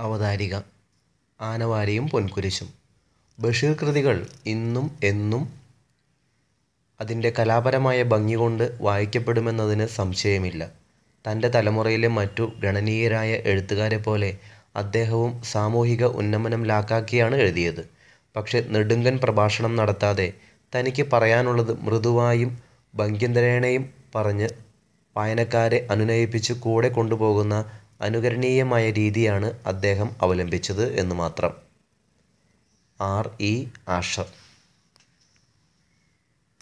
അവതാരിക ആനവാരിയും പൊൻകുരിശും ബഷീർ കൃതികൾ ഇന്നും എന്നും അതിൻ്റെ കലാപരമായ ഭംഗി കൊണ്ട് വായിക്കപ്പെടുമെന്നതിന് സംശയമില്ല തൻ്റെ തലമുറയിലെ മറ്റു ഗണനീയരായ എഴുത്തുകാരെപ്പോലെ അദ്ദേഹവും സാമൂഹിക ഉന്നമനം ലാക്കാക്കിയാണ് എഴുതിയത് പക്ഷേ നെടുങ്കൻ പ്രഭാഷണം നടത്താതെ തനിക്ക് പറയാനുള്ളത് മൃദുവായും ഭംഗ്യന്തരേണയും പറഞ്ഞ് വായനക്കാരെ അനുനയിപ്പിച്ച് കൂടെ കൊണ്ടുപോകുന്ന അനുകരണീയമായ രീതിയാണ് അദ്ദേഹം അവലംബിച്ചത് എന്ന് മാത്രം ആർ ഇ ആഷർ